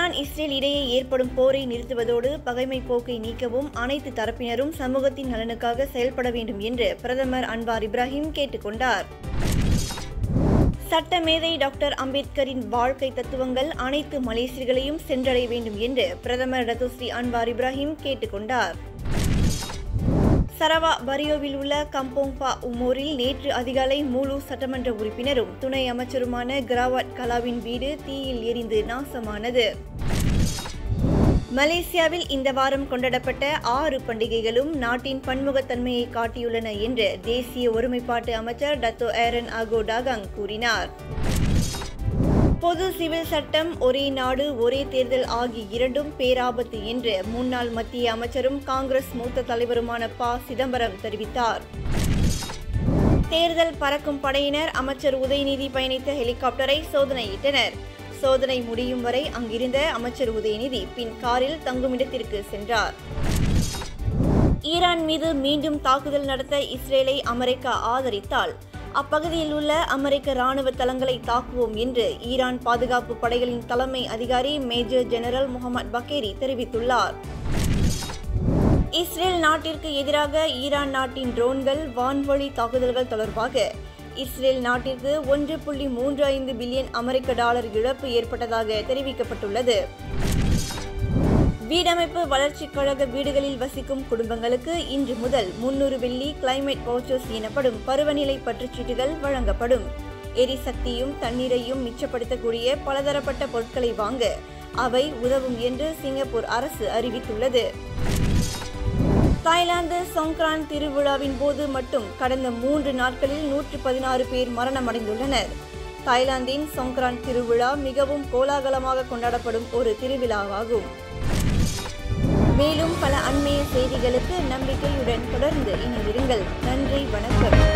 Iran Israel இடையே ஏற்படும் போரை நிறுத்துவதோடு பகைமை போக்கை நீக்கவும் அனைத்து தரப்பினரும் சமூகத்தின் நலனுக்காக செயல்பட வேண்டும் என்று பிரதமர் அன்வார் இப்ராஹிம் கேட்டுக்கொண்டார் சட்டமேதை டாக்டர் அம்பேத்கரின் வாழ்க்கை தத்துவங்கள் அனைத்து மலேசியர்களையும் சென்றடைய வேண்டும் என்று பிரதமர் டத்துஸ்ரீ அன்வார் இப்ராஹிம் கேட்டுக்கொண்டார் சரவா பரியோவில் உள்ள கம்போங்பா உமோரில் நேற்று அதிகாலை மூலு சட்டமன்ற உறுப்பினரும் துணை அமைச்சருமான கிராவட் கலாவின் வீடு தீயில் எரிந்து நாசமானது மலேசியாவில் இந்த வாரம் கொண்டாடப்பட்ட ஆறு பண்டிகைகளும் நாட்டின் பன்முகத்தன்மையை காட்டியுள்ளன என்று தேசிய ஒருமைப்பாட்டு அமைச்சர் டத்தோ ஏரன் அகோ டாகங் கூறினார் பொது சிவில் சட்டம் ஒரே நாடு ஒரே தேர்தல் ஆகிய இரண்டும் பேராபத்து என்று முன்னாள் மத்திய அமைச்சரும் காங்கிரஸ் மூத்த தலைவருமான ப சிதம்பரம் தெரிவித்தார் தேர்தல் பறக்கும் படையினர் அமைச்சர் உதயநிதி பயணித்த ஹெலிகாப்டரை சோதனையிட்டனர் சோதனை முடியும் வரை அங்கிருந்த அமைச்சர் உதயநிதி பின் காரில் தங்குமிடத்திற்கு சென்றார் ஈரான் மீது மீண்டும் தாக்குதல் நடத்த இஸ்ரேலை அமெரிக்கா ஆதரித்தால் அப்பகுதியில் உள்ள அமெரிக்க ராணுவ தளங்களை தாக்குவோம் என்று ஈரான் பாதுகாப்பு படைகளின் தலைமை அதிகாரி மேஜர் ஜெனரல் முகமது பக்கேரி தெரிவித்துள்ளார் இஸ்ரேல் நாட்டிற்கு எதிராக ஈரான் நாட்டின் ட்ரோன்கள் வான்வழி தாக்குதல்கள் தொடர்பாக இஸ்ரேல் நாட்டிற்கு ஒன்று புள்ளி மூன்று ஐந்து பில்லியன் அமெரிக்க டாலர் இழப்பு ஏற்பட்டதாக தெரிவிக்கப்பட்டுள்ளது வீடமைப்பு வளர்ச்சிக் கழக வீடுகளில் வசிக்கும் குடும்பங்களுக்கு இன்று முதல் முன்னூறு வெள்ளி கிளைமேட் வவுச்சர்ஸ் எனப்படும் பருவநிலை பற்றுச்சீட்டுகள் வழங்கப்படும் எரிசக்தியும் தண்ணீரையும் மிச்சப்படுத்தக்கூடிய பலதரப்பட்ட பொருட்களை வாங்க அவை உதவும் என்று சிங்கப்பூர் அரசு அறிவித்துள்ளது தாய்லாந்து சொங்க்ரான் திருவிழாவின் போது மட்டும் கடந்த மூன்று நாட்களில் நூற்று பதினாறு பேர் மரணமடைந்துள்ளனர் தாய்லாந்தின் சொங்க்ரான் திருவிழா மிகவும் கோலாகலமாக கொண்டாடப்படும் ஒரு திருவிழாவாகும் மேலும் பல அண்மைய செய்திகளுக்கு நம்பிக்கையுடன் தொடர்ந்து இணைந்திருங்கள் நன்றி வணக்கம்